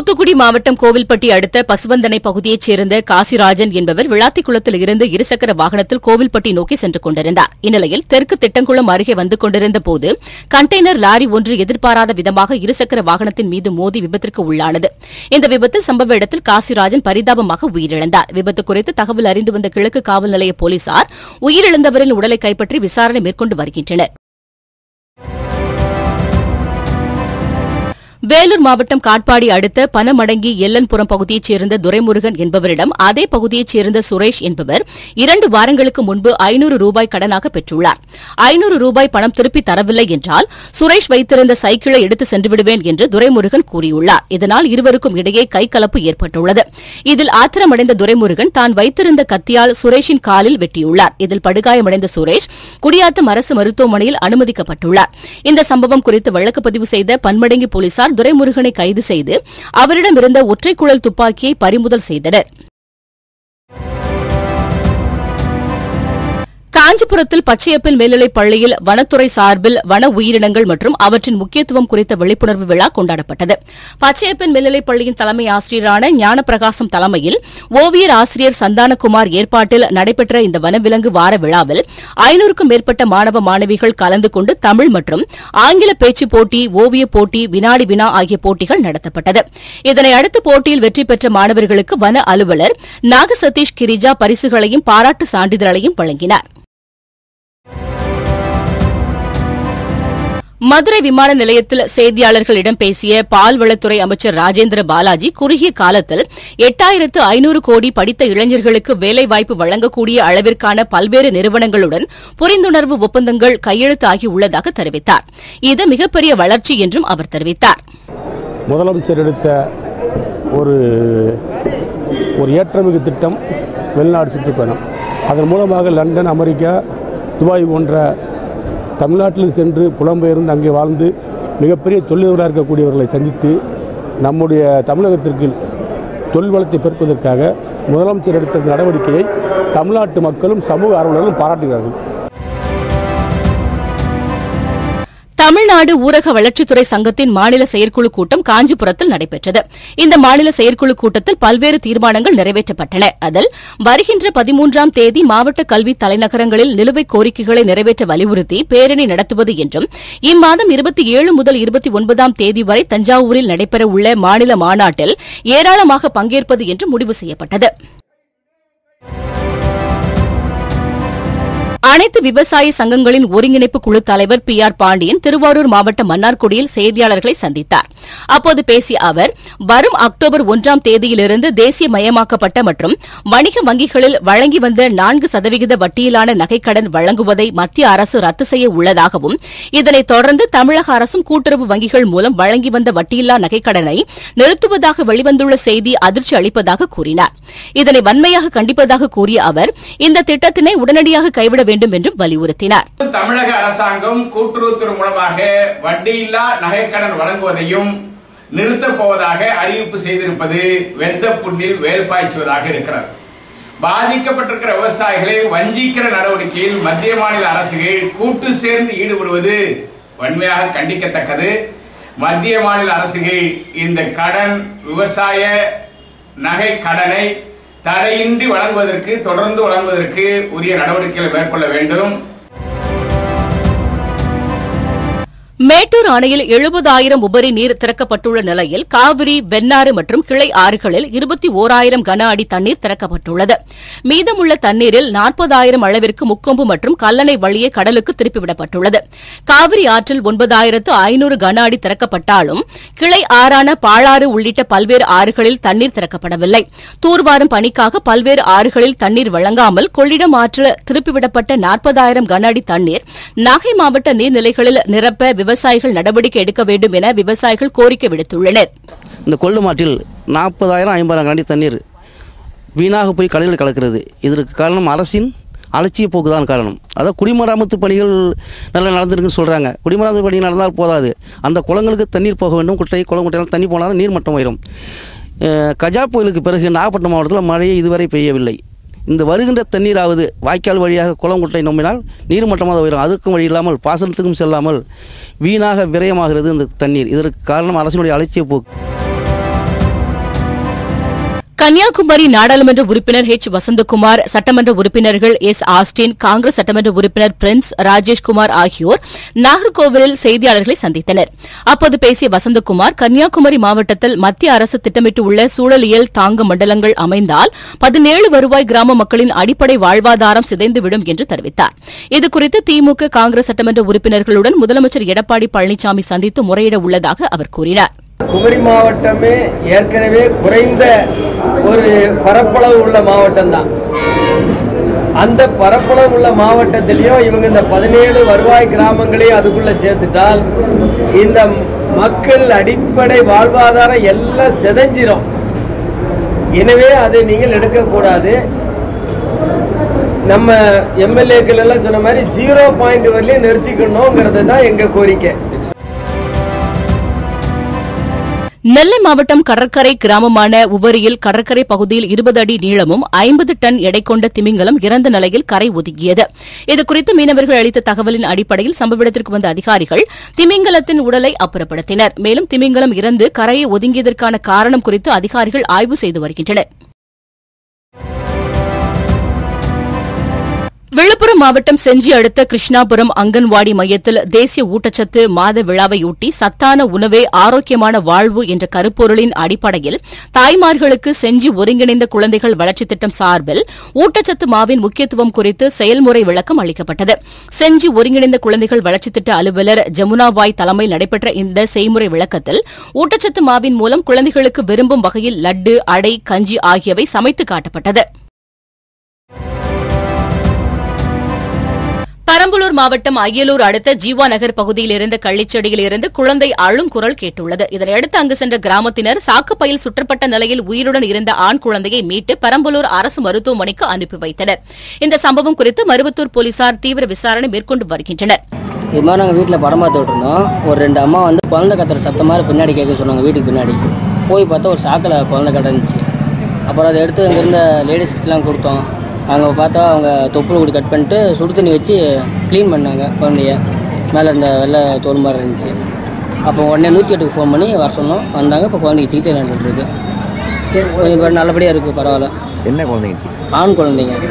தூத்துக்குடி மாவட்டம் கோவில்பட்டி அடுத்த பசுவந்தனை பகுதியைச் சேர்ந்த காசிராஜன் என்பவர் விளாத்திக்குளத்தில் இருந்து இருசக்கர வாகனத்தில் கோவில்பட்டி நோக்கி சென்று கொண்டிருந்தார் இந்நிலையில் தெற்கு திட்டங்குளம் அருகே வந்து கொண்டிருந்த போது கண்டெய்னர் லாரி ஒன்று எதிர்பாராத விதமாக இருசக்கர வாகனத்தின் மீது மோதி விபத்திற்கு உள்ளானது இந்த விபத்தில் சம்பவ இடத்தில் காசிராஜன் பரிதாபமாக உயிரிழந்தார் விபத்து குறித்து தகவல் அறிந்து வந்த கிழக்கு காவல் நிலைய போலீசார் உயிரிழந்தவரின் உடலை கைப்பற்றி விசாரணை மேற்கொண்டு வருகின்றனர் வேலூர் மாவட்டம் காட்பாடி அடுத்த பனமடங்கி எல்லன்புரம் பகுதியைச் சேர்ந்த துரைமுருகன் என்பவரிடம் அதே பகுதியைச் சேர்ந்த சுரேஷ் என்பவர் இரண்டு வாரங்களுக்கு முன்பு ஐநூறு ரூபாய் கடனாக பெற்றுள்ளார் ஐநூறு ரூபாய் பணம் திருப்பி தரவில்லை என்றால் சுரேஷ் வைத்திருந்த சைக்கிளை எடுத்து சென்று விடுவேன் என்று துரைமுருகன் கூறியுள்ளார் இதனால் இருவருக்கும் இடையே கைகலப்பு ஏற்பட்டுள்ளது இதில் ஆத்திரமடைந்த துரைமுருகன் தான் வைத்திருந்த கத்தியால் சுரேஷின் காலில் வெட்டியுள்ளார் இதில் படுகாயமடைந்த சுரேஷ் குடியாத்தம் அரசு மருத்துவமனையில் அனுமதிக்கப்பட்டுள்ளார் இந்த சம்பவம் குறித்து வழக்கு பதிவு செய்த பன்மடங்கி போலீசார் துரைமுருகனை கைது செய்து அவரிடமிருந்த ஒற்றைக் குழல் துப்பாக்கியை பறிமுதல் செய்தனர் காஞ்சிபுரத்தில் பச்சையப்பன் மேல்நிலைப் பள்ளியில் வனத்துறை சார்பில் வன உயிரினங்கள் மற்றும் அவற்றின் முக்கியத்துவம் குறித்த விழிப்புணர்வு விழா கொண்டாடப்பட்டது பச்சையப்பன் மேல்நிலைப் பள்ளியின் தலைமை ஆசிரியரான ஞானப்பிரகாசம் தலைமையில் ஓவியர் ஆசிரியர் சந்தானகுமார் ஏற்பாட்டில் நடைபெற்ற இந்த வனவிலங்கு வார விழாவில் ஐநூறுக்கும் மேற்பட்ட மாணவ மாணவிகள் கலந்து கொண்டு தமிழ் மற்றும் ஆங்கில பேச்சுப் போட்டி ஓவியப் போட்டி வினாடி வினா ஆகிய போட்டிகள் நடத்தப்பட்டது இதனை அடுத்து போட்டியில் வெற்றி பெற்ற மாணவர்களுக்கு வன அலுவலர் நாக சதீஷ் கிரிஜா பரிசுகளையும் பாராட்டு சான்றிதழையும் வழங்கினார் மதுரை விமான நிலையத்தில் செய்தியாளர்களிடம் பேசிய பால்வளத்துறை அமைச்சர் ராஜேந்திர பாலாஜி குறுகிய காலத்தில் எட்டாயிரத்து ஐநூறு கோடி படித்த இளைஞர்களுக்கு வேலைவாய்ப்பு வழங்கக்கூடிய அளவிற்கான பல்வேறு நிறுவனங்களுடன் புரிந்துணர்வு ஒப்பந்தங்கள் கையெழுத்தாகி உள்ளதாக தெரிவித்தார் இது மிகப்பெரிய வளர்ச்சி என்றும் அவர் தெரிவித்தார் முதலமைச்சர் எடுத்த ஒரு ஒரு ஏற்றமிகு திட்டம் வெளிநாடு சுற்றுப்பயணம் அதன் மூலமாக லண்டன் அமெரிக்கா துபாய் போன்ற தமிழ்நாட்டில் சென்று புலம்பெயர்ந்து அங்கே வாழ்ந்து மிகப்பெரிய தொழிலவராக இருக்கக்கூடியவர்களை சந்தித்து நம்முடைய தமிழகத்திற்கு தொழில் வளத்தை பெருப்பதற்காக முதலமைச்சர் எடுத்த இந்த நடவடிக்கையை தமிழ்நாட்டு மக்களும் சமூக ஆர்வலர்களும் பாராட்டுகிறார்கள் தமிழ்நாடு ஊரக வளர்ச்சித்துறை சங்கத்தின் மாநில செயற்குழு கூட்டம் காஞ்சிபுரத்தில் நடைபெற்றது இந்த மாநில செயற்குழு கூட்டத்தில் பல்வேறு தீர்மானங்கள் நிறைவேற்றப்பட்டன அதில் வருகின்ற பதிமூன்றாம் தேதி மாவட்ட கல்வி தலைநகரங்களில் நிலுவைக் கோரிக்கைகளை நிறைவேற்ற வலியுறுத்தி பேரணி நடத்துவது என்றும் இம்மாதம் இருபத்தி ஏழு முதல் இருபத்தி ஒன்பதாம் தேதி வரை தஞ்சாவூரில் நடைபெறவுள்ள மாநில மாநாட்டில் ஏராளமாக பங்கேற்பது என்று முடிவு செய்யப்பட்டது அனைத்து விவசாய சங்கங்களின் ஒருங்கிணைப்பு குழு தலைவர் பி ஆர் பாண்டியன் திருவாரூர் மாவட்டம் மன்னார்குடியில் செய்தியாளர்களை சந்தித்தார் அப்போது பேசிய அவர் வரும் அக்டோபர் ஒன்றாம் தேதியிலிருந்து தேசியமயமாக்கப்பட்ட மற்றும் வணிக வங்கிகளில் வழங்கி வந்த நான்கு சதவிகித வட்டியிலான நகைக்கடன் வழங்குவதை மத்திய அரசு ரத்து செய்ய உள்ளதாகவும் இதனைத் தொடர்ந்து தமிழக அரசும் கூட்டுறவு வங்கிகள் மூலம் வழங்கி வந்த வட்டியில்லா நகைக்கடனை நிறுத்துவதாக வெளிவந்துள்ள செய்தி அதிர்ச்சி அளிப்பதாக கூறினார் இதனை வன்மையாக கண்டிப்பதாக கூறிய அவர் இந்த திட்டத்தினை உடனடியாக கைவிட வேண்டும் என்றும் வலியுறுத்தினார் தமிழக அரசாங்கம் கூட்டுறவுத்துறை மூலமாக வட்டியில்லா நகைக்கடன் வழங்குவதையும் நிறுத்தப் போவதாக அறிவிப்பு செய்திருப்பது வெந்த புண்ணில் வேல் பாய்ச்சுவதாக இருக்கிறது பாதிக்கப்பட்டிருக்கிற விவசாயிகளை வஞ்சிக்கிற நடவடிக்கையில் மத்திய மாநில அரசுகள் கூட்டு சேர்ந்து ஈடுபடுவது வன்மையாக கண்டிக்கத்தக்கது மத்திய மாநில அரசுகள் இந்த கடன் விவசாய நகை கடனை தடையின்றி வழங்குவதற்கு தொடர்ந்து வழங்குவதற்கு உரிய நடவடிக்கைகளை மேற்கொள்ள வேண்டும் மேட்டூர் அணையில் எழுபதாயிரம் உபரி நீர் திறக்கப்பட்டுள்ள நிலையில் காவிரி வெண்ணாறு மற்றும் கிளை ஆறுகளில் இருபத்தி ஓராயிரம் கன அடி தண்ணீர் திறக்கப்பட்டுள்ளது மீதமுள்ள தண்ணீரில் நாற்பதாயிரம் அளவிற்கு முக்கொம்பு மற்றும் கல்லணை வழியே கடலுக்கு திருப்பிவிடப்பட்டுள்ளது காவிரி ஆற்றில் ஒன்பதாயிரத்து ஐநூறு கன அடி திறக்கப்பட்டாலும் கிளை ஆறான பாலாறு உள்ளிட்ட பல்வேறு ஆறுகளில் தண்ணீர் திறக்கப்படவில்லை தூர்வாரும் பணிக்காக பல்வேறு ஆறுகளில் தண்ணீர் வழங்காமல் கொள்ளிடம் ஆற்றில் திருப்பிவிடப்பட்ட நாற்பதாயிரம் கன அடி தண்ணீர் நாகை மாவட்ட நீர்நிலைகளில் நிரப்ப விவசாயிகள் நடவடிக்கை எடுக்க வேண்டும் என விவசாயிகள் கோரிக்கை விடுத்துள்ளனர் இந்த கொள்ளு மாட்டில் நாற்பதாயிரம் ஐம்பதாயிரம் கண்டி தண்ணீர் வீணாக போய் கடலில் கலக்கிறது இதற்கு காரணம் அரசின் அலட்சிய போக்கு தான் காரணம் அதாவது குடிமராமத்து பணிகள் நல்லா நடந்திருக்குன்னு சொல்கிறாங்க குடிமராமத்து பணிகள் நடந்தால் போதாது அந்த குளங்களுக்கு தண்ணீர் போக வேண்டும் குட்டை குளம் குட்டையெல்லாம் தண்ணி போனாலும் நீர்மட்டம் உயரும் அஹ் கஜா புயலுக்கு பிறகு நாகப்பட்டினம் மாவட்டத்தில் மழை இதுவரை பெய்யவில்லை இந்த வருகின்ற தண்ணீராவது வாய்க்கால் வழியாக குளம் குட்டை நம்பினால் நீர்மட்டமாக உயரும் அதற்கும் வழி இல்லாமல் பாசனத்துக்கும் செல்லாமல் வீணாக விரயமாகிறது இந்த தண்ணீர் இதற்கு காரணம் அரசினுடைய அலட்சிய போக்கு கன்னியாகுமரி நாடாளுமன்ற உறுப்பினர் ஹெச் வசந்தகுமார் சட்டமன்ற உறுப்பினர்கள் எஸ் ஆஸ்டின் காங்கிரஸ் சட்டமன்ற உறுப்பினர் பிரின்ஸ் ராஜேஷ்குமார் ஆகியோர் நாகர்கோவிலில் செய்தியாளர்களை சந்தித்தனர் அப்போது பேசிய வசந்தகுமார் கன்னியாகுமரி மாவட்டத்தில் மத்திய அரசு திட்டமிட்டுள்ள சூழலியல் தாங்க மண்டலங்கள் அமைந்தால் பதினேழு வருவாய் கிராம மக்களின் அடிப்படை வாழ்வாதாரம் சிதைந்துவிடும் என்று தெரிவித்தார் இதுகுறித்து திமுக காங்கிரஸ் சட்டமன்ற உறுப்பினர்களுடன் முதலமைச்சர் எடப்பாடி பழனிசாமி சந்தித்து முறையிட உள்ளதாக அவர் கூறினார் குமரி மாவட்டமே ஏற்கனவே குறைந்த ஒரு பரப்பளவு உள்ள மாவட்டம் தான் அந்த பரப்பளவு உள்ள மாவட்டத்திலையும் இவங்க இந்த பதினேழு வருவாய் கிராமங்களையும் அதுக்குள்ள சேர்த்துட்டால் இந்த மக்கள் அடிப்படை வாழ்வாதாரம் எல்லாம் சிதைஞ்சிரும் எனவே அதை நீங்கள் எடுக்கக்கூடாது நம்ம எம்எல்ஏக்கள் எல்லாம் சொன்ன மாதிரி ஜீரோ பாயிண்ட் வரலையும் நிறுத்திக்கணுங்கிறது தான் எங்கள் கோரிக்கை நெல்லை மாவட்டம் கடற்கரை கிராமமான உவரியில் கடற்கரை பகுதியில் இருபது அடி நீளமும் ஐம்பது டன் எடை கொண்ட திமிங்கலம் இறந்த நிலையில் கரை ஒதுங்கியது இதுகுறித்து மீனவர்கள் அளித்த தகவலின் அடிப்படையில் சம்பவ இடத்திற்கு வந்த அதிகாரிகள் திமிங்கலத்தின் உடலை அப்புறப்படுத்தினர் மேலும் திமிங்கலம் இறந்து கரையை ஒதுங்கியதற்கான காரணம் குறித்து அதிகாரிகள் ஆய்வு செய்து வருகின்றனர் விழுப்புரம் மாவட்டம் செஞ்சி அடுத்த கிருஷ்ணாபுரம் அங்கன்வாடி மையத்தில் தேசிய ஊட்டச்சத்து மாத விழாவையொட்டி சத்தான உணவே ஆரோக்கியமான வாழ்வு என்ற கருப்பொருளின் அடிப்படையில் தாய்மார்களுக்கு செஞ்சி ஒருங்கிணைந்த குழந்தைகள் வளர்ச்சித் திட்டம் சார்பில் ஊட்டச்சத்து மாவின் முக்கியத்துவம் குறித்து செயல்முறை விளக்கம் அளிக்கப்பட்டது செஞ்சி ஒருங்கிணைந்த குழந்தைகள் வளர்ச்சித் திட்ட அலுவலர் ஜமுனாபாய் தலைமையில் நடைபெற்ற இந்த செய்முறை விளக்கத்தில் ஊட்டச்சத்து மாவின் மூலம் குழந்தைகளுக்கு விரும்பும் வகையில் லட்டு அடை கஞ்சி ஆகியவை சமைத்து காட்டப்பட்டது பெரம்பலூர் மாவட்டம் அய்யலூர் அடுத்த ஜீவா நகர் பகுதியில் இருந்த கள்ளிச்செடியில் இருந்து குழந்தை அழும் குரல் கேட்டுள்ளது இதனையடுத்து அங்கு சென்ற கிராமத்தினர் சாக்குப்பையில் சுற்றப்பட்ட நிலையில் உயிருடன் இருந்த ஆண் குழந்தையை மீட்டு பெரம்பலூர் அரசு மருத்துவமனைக்கு அனுப்பி வைத்தனர் இந்த சம்பவம் குறித்து மருவத்தூர் போலீசார் தீவிர விசாரணை மேற்கொண்டு வருகின்றனர் இது மாதிரி நாங்கள் வீட்டில் படம் பார்த்து விட்டுருந்தோம் ஒரு ரெண்டு அம்மா வந்து குழந்தை கத்துற சத்தம் மாதிரி பின்னாடி கேட்க சொன்னாங்க வீட்டுக்கு பின்னாடி போய் பார்த்தா ஒரு சாக்கில் குழந்தை கிடந்துச்சு அப்புறம் அதை எடுத்து அங்கே இருந்த லேடிஸ்கிட்டலாம் கொடுத்தோம் அங்கே பார்த்தா அவங்க தொப்புள் கூடி கட் பண்ணிட்டு சுடு தண்ணி வச்சு க்ளீன் பண்ணாங்க குழந்தைய மேலே இருந்த வெள்ளை தோல் மாதிரி இருந்துச்சு அப்போ உடனே நூற்றி எட்டுக்கு ஃபோன் பண்ணி வர சொன்னோம் வந்தாங்க இப்போ குழந்தைக்கு சிகிச்சை நடந்துட்டு இருக்கு கொஞ்சம் பேர் நல்லபடியாக இருக்குது பரவாயில்ல என்ன குழந்தைங்க ஆண் குழந்தைங்க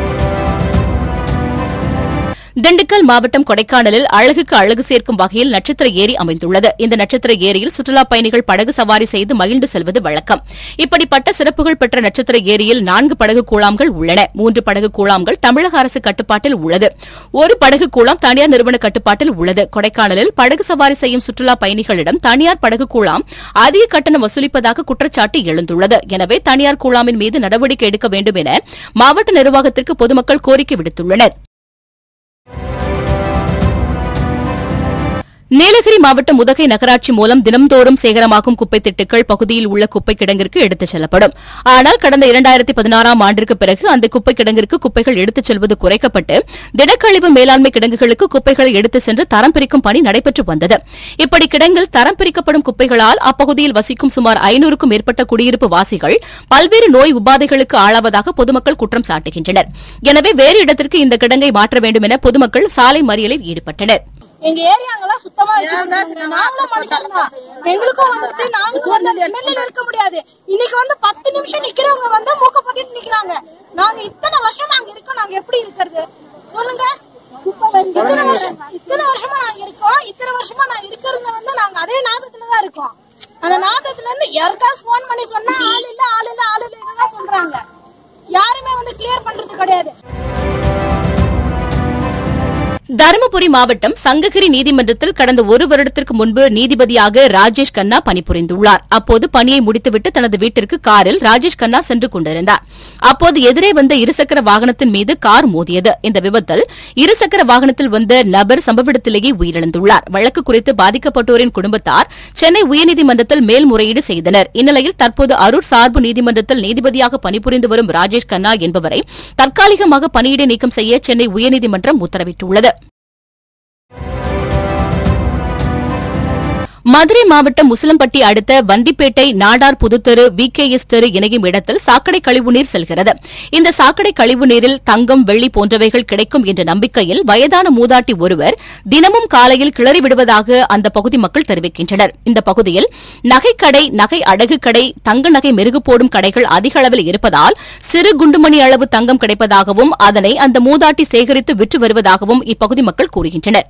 திண்டுக்கல் மாவட்டம் கொடைக்கானலில் அழகுக்கு அழகு சேர்க்கும் வகையில் நட்சத்திர ஏரி அமைந்துள்ளது இந்த நட்சத்திர ஏரியில் சுற்றுலாப் பயணிகள் படகு சவாரி செய்து மகிழ்ந்து செல்வது வழக்கம் இப்படிப்பட்ட சிறப்புகள் பெற்ற நட்சத்திர ஏரியில் நான்கு படகு கூழாம்கள் உள்ளன மூன்று படகு கூழாம்கள் தமிழக அரசு கட்டுப்பாட்டில் உள்ளது ஒரு படகு கூழாம் தனியார் நிறுவன கட்டுப்பாட்டில் உள்ளது கொடைக்கானலில் படகு சவாரி செய்யும் சுற்றுலாப் பயணிகளிடம் தனியார் படகு கூழாம் அதிக கட்டணம் வசூலிப்பதாக குற்றச்சாட்டு எழுந்துள்ளது எனவே தனியார் கூழாமின் மீது நடவடிக்கை எடுக்க வேண்டும் என மாவட்ட நிர்வாகத்திற்கு பொதுமக்கள் கோரிக்கை விடுத்துள்ளனர் நீலகிரி மாவட்டம் உதகை நகராட்சி மூலம் தினம்தோறும் சேகரமாகும் குப்பை திட்டுக்கள் பகுதியில் உள்ள குப்பை கிடங்கிற்கு எடுத்துச் செல்லப்படும் ஆனால் கடந்த இரண்டாயிரத்தி பதினாறாம் ஆண்டிற்கு பிறகு அந்த குப்பை கிடங்கிற்கு குப்பைகள் எடுத்துச் செல்வது குறைக்கப்பட்டு திடக்கழிவு மேலாண்மை கிடங்குகளுக்கு குப்பைகளை எடுத்துச் சென்று தரம் பிரிக்கும் பணி நடைபெற்று வந்தது இப்படி கிடங்கில் தரம் பிரிக்கப்படும் குப்பைகளால் அப்பகுதியில் வசிக்கும் சுமார் ஐநூறுக்கும் மேற்பட்ட குடியிருப்பு வாசிகள் பல்வேறு நோய் உபாதைகளுக்கு ஆளாவதாக பொதுமக்கள் குற்றம் சாட்டுகின்றனர் எனவே வேறு இடத்திற்கு இந்த கிடங்கை மாற்ற வேண்டும் என பொதுமக்கள் சாலை மறியலில் ஈடுபட்டனர் எங்க ஏரியாங்கெல்லாம் சுத்தமா வச்சிருக்கோம் நாங்களும் மனுஷன் தான் எங்களுக்கும் வந்துட்டு நாங்களும் வந்து அந்த ஸ்மெல்ல இருக்க முடியாது இன்னைக்கு வந்து பத்து நிமிஷம் நிக்கிறவங்க வந்து மூக்க பத்திட்டு நிக்கிறாங்க நாங்க இத்தனை வருஷம் நாங்க இருக்கோம் நாங்க எப்படி இருக்கிறது சொல்லுங்க இத்தனை வருஷம் இத்தனை வருஷமா நாங்க இருக்கோம் இத்தனை வருஷமா நாங்க இருக்கிறதுல வந்து நாங்க அதே நாதத்துல தான் இருக்கோம் அந்த நாதத்துல இருந்து யாருக்காவது போன் பண்ணி சொன்னா ஆள் இல்ல ஆள் இல்ல ஆள் இல்ல தான் சொல்றாங்க யாருமே வந்து கிளியர் பண்றது கிடையாது தருமபுரி மாவட்டம் சங்ககிரி நீதிமன்றத்தில் கடந்த ஒரு வருடத்திற்கு முன்பு நீதிபதியாக ராஜேஷ் கண்ணா பணிபுரிந்துள்ளார் அப்போது பணியை முடித்துவிட்டு தனது வீட்டிற்கு காரில் ராஜேஷ் கண்ணா சென்று கொண்டிருந்தார் அப்போது எதிரே வந்த இருசக்கர வாகனத்தின் மீது கார் மோதியது இந்த விபத்தில் இருசக்கர வாகனத்தில் வந்த நபர் சம்பவ இடத்திலேயே உயிரிழந்துள்ளார் வழக்கு குறித்து பாதிக்கப்பட்டோரின் குடும்பத்தார் சென்னை உயர்நீதிமன்றத்தில் மேல்முறையீடு செய்தனர் இந்நிலையில் தற்போது அரூர் சார்பு நீதிமன்றத்தில் நீதிபதியாக பணிபுரிந்து வரும் ராஜேஷ் கண்ணா என்பவரை தற்காலிகமாக பணியிடை நீக்கம் செய்ய சென்னை உயர்நீதிமன்றம் உத்தரவிட்டுள்ளது மதுரை மாவட்டம் முசலம்பட்டி அடுத்த வந்திப்பேட்டை நாடார் புதுத்தெரு வி கே எஸ் தெரு இணையும் இடத்தில் சாக்கடை கழிவுநீர் செல்கிறது இந்த சாக்கடை கழிவுநீரில் தங்கம் வெள்ளி போன்றவைகள் கிடைக்கும் என்ற நம்பிக்கையில் வயதான மூதாட்டி ஒருவர் தினமும் காலையில் கிளறி விடுவதாக அந்த பகுதி மக்கள் தெரிவிக்கின்றனர் இந்த பகுதியில் நகைக்கடை நகை அடகு கடை தங்க நகை மெருகு போடும் கடைகள் அதிக அளவில் இருப்பதால் சிறு குண்டுமணி அளவு தங்கம் கிடைப்பதாகவும் அதனை அந்த மூதாட்டி சேகரித்து விற்று வருவதாகவும் இப்பகுதி மக்கள் கூறுகின்றனர்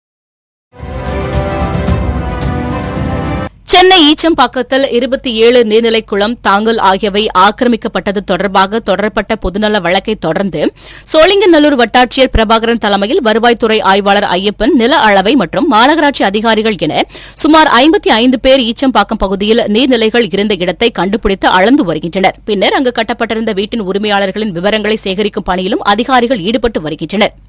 சென்னை ஈச்சம்பாக்கத்தில் இருபத்தி ஏழு நீர்நிலைக் குளம் தாங்கல் ஆகியவை ஆக்கிரமிக்கப்பட்டது தொடர்பாக தொடரப்பட்ட பொதுநல வழக்கை தொடர்ந்து சோழிங்கநல்லூர் வட்டாட்சியர் பிரபாகரன் தலைமையில் வருவாய்த்துறை ஆய்வாளர் ஐயப்பன் நில அளவை மற்றும் மாநகராட்சி அதிகாரிகள் என சுமார் ஐம்பத்தி ஐந்து பேர் ஈச்சம்பாக்கம் பகுதியில் நீர்நிலைகள் இருந்த இடத்தை கண்டுபிடித்து அளந்து வருகின்றனர் பின்னர் அங்கு கட்டப்பட்டிருந்த வீட்டின் உரிமையாளர்களின் விவரங்களை சேகரிக்கும் பணியிலும் அதிகாரிகள் ஈடுபட்டு வருகின்றனர்